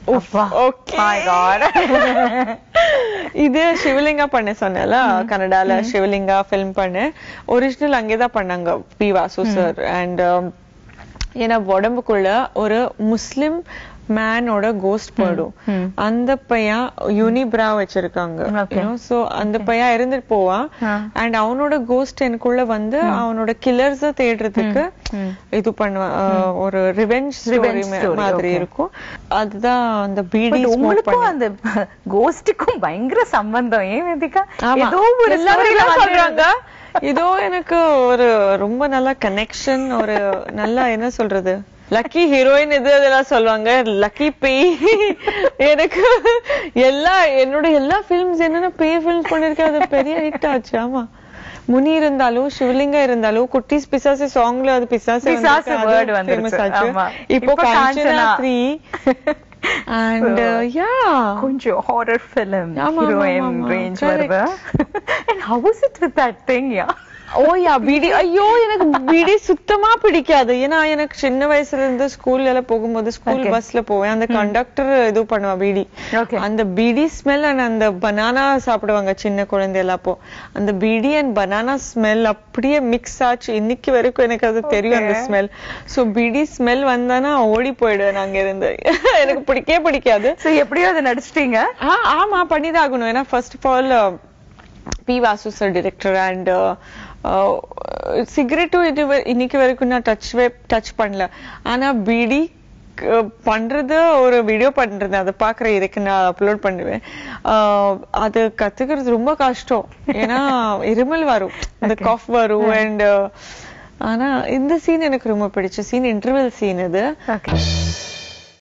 Okay My God. இது சிவலிங்கா பண்ண சொன்னேன்ல கனடால சிவலிங்கா ஃபிலிம் பண்ணேன் ஒரிஜினல் அங்கேதான் பண்ணாங்க பி வாசு சார் அண்ட் ஏன்னா உடம்புக்குள்ள ஒரு முஸ்லிம் மேனோட கோஸ்ட் போயிடும் அந்த பையன் யூனிப்ரா வச்சிருக்காங்க Okay. சோ அந்த பையன் இறந்துட்டு போவான் ஆ. அண்ட் அவனோட கோஸ்ட் எனக்குள்ள வந்து அவனோட கில்லர்ஸ தேடுறதுக்கு இது பண்ணுவான் அஹ், ஒரு ரிவெஞ்ச் Revenge ஸ்டோரி story, மாதிரி okay. இருக்கும் அதுதான் அந்த பீடி But ஸ்மோக் உங்களுக்கும் அந்த கோஸ்டுக்கும் பயங்கர சம்பந்தம் ஏன் வேதிகா ஆமா. ஏதோ ஒரு எல்லாரும் story ல இதான் வந்து- சொல்றாங்க இதோ எனக்கு ஒரு ரொம்ப நல்ல கனெக்ஷன் ஒரு நல்ல என்ன சொல்றது லக்கி ஹீரோயின் இது இதெல்லாம் சொல்லுவாங்க லக்கி பேய் எனக்கு எல்லா என்னோட எல்லா ஃபிலிம்ஸ் என்னென்ன பேய் ஃபிலிம்ஸ் பண்ணிருக்கேன் அது பெரிய ஹிட் ஆச்சு ஆமா முனி இருந்தாலும் சிவலிங்கா இருந்தாலும் குட்டீஸ் பிசாசு சாங்ல அது பிசாசு பிசாசு வந்திருக்கு, அது word வந்துருச்சு. famous ஆச்சு. ஆமா. இப்போ இப்போ Kanchana Kanchana. Three and yeah கொஞ்சம் ஹாரர் ஃபிலிம் ஆமா, ஆமா, ஹீரோயின் ஆமா. Range Correct. வருது and how is it with that thing yeah oh yeah beedi ஐயோ எனக்கு பீடி சுத்தமா பிடிக்காது ஏன்னா எனக்கு சின்ன வயசுல இருந்து ஸ்கூல்ல எல்லாம் போகும்போது ஸ்கூல் Okay. பஸ்ல போவேன் அந்த கண்டக்டர் இது பண்ணுவா பீடி Okay. அந்த பீடி ஸ்மெல் அண்ட் அந்த பனானா சாப்பிடுவாங்க சின்ன குழந்தை எல்லாம் அப்போ அந்த பீடி அண்ட் பனானா ஸ்மெல் அப்படியே மிக்ஸ் ஆச்சு இன்னைக்கு வரைக்கும் எனக்கு அது தெரியும் அந்த Okay. Smell so beedi smell வந்தானா ஓடி போயிடுவேன் அங்க இருந்து எனக்கு பிடிக்கவே பிடிக்காது சோ எப்படியோ அதை நடிச்சிட்டீங்க ஆ ஆமா பண்ணிதான் ஆகணும் ஏன்னா first of all P Vasu sir director and சிகரெட்டும் இது வ- இன்னைக்கு வரைக்கும் நான் டச் டச் பண்ணல ஆனா பீடி க- பண்றது ஒரு வீடியோ பண்றது அதை பாக்குற இதுக்கு நான் அப்லோட் பண்ணுவேன் ஆஹ் அது கத்துக்கிறது ரொம்ப கஷ்டம் ஏன்னா இருமல் வரும் இந்த காஃப் வரும் அண்ட் ஆனா இந்த சீன் எனக்கு ரொம்ப பிடிச்ச சீன் இன்டர்வல் சீன் இது ஓகே